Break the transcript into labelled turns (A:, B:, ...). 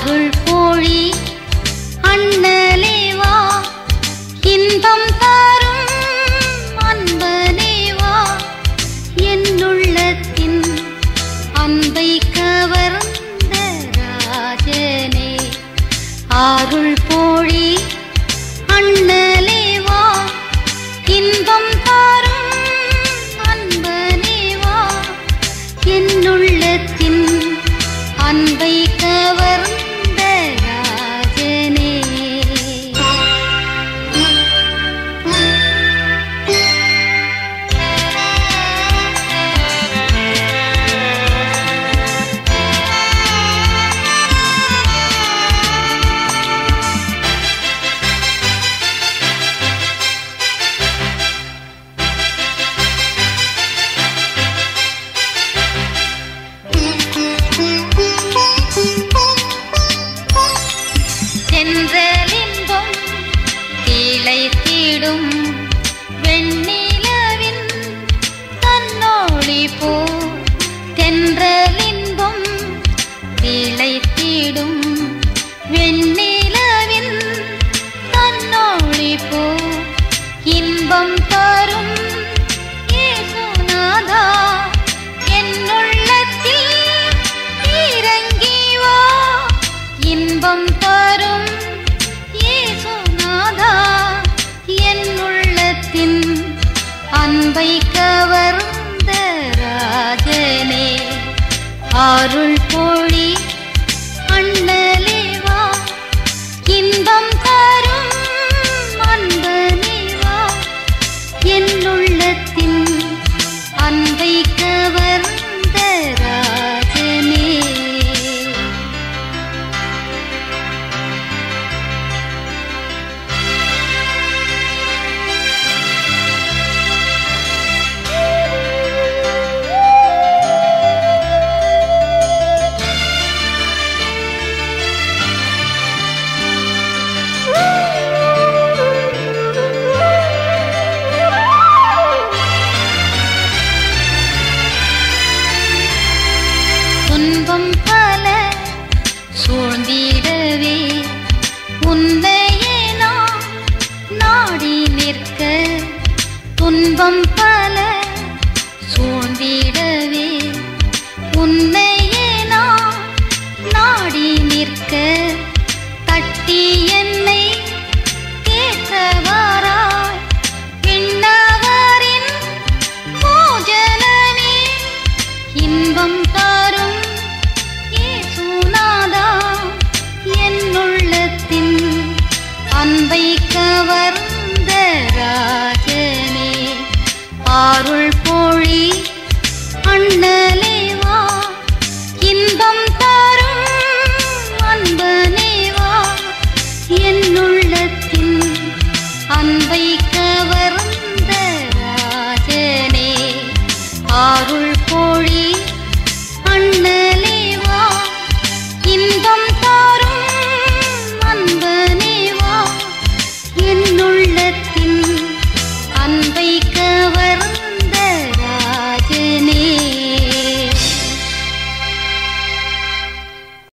A: அருள் போழி அண்ணலே வா இன்பம் தரும் அன்பனே வா என்னுள்ளத்தின் அன்பை கவர்ந்த ராஜனே அருள் போழி அண்ணலே வா இன்பம் தரும் அன்பனே வா என்னுள்ளத்தின் அன்பை கவர்ந்த ராஜனே சென்றலின்பம் திளைத்திடும் வெண்ணிலவின் தன்னோடி போ தென்றலின்பம் திளைத்திடும் வெண்ணிலவின் தன்னோடி போ இன்பம் தரும் இயேசுநாதா என்னுள்ளத்தில் இறங்கி வா இன்பம் தரும் இயேசுநாதா என்னுள்ளத்தின் அன்பை கவர்ந்த ராஜனே அருள் பொழி அண்ணலே வா இன்பம் தரும் அன்பனே வா என்னுள்ளத்தின் அன்பை கவர்ந்த ராஜனே துன்பம் பல சூழ்ந்திடவே உன்னையே நான் நாடி நிற்க துன்பம் பல சூழ்ந்திடவே உன்னையே நான் நாடி நிற்க தட்டி என்னை கேட்டவாராய் விண்ணவரின் போஜனமே இன்பம் தரும் இயேசுநாதா என்னுள்ளத்தின் அன்பை கவர்ந்த ராஜனே அருள்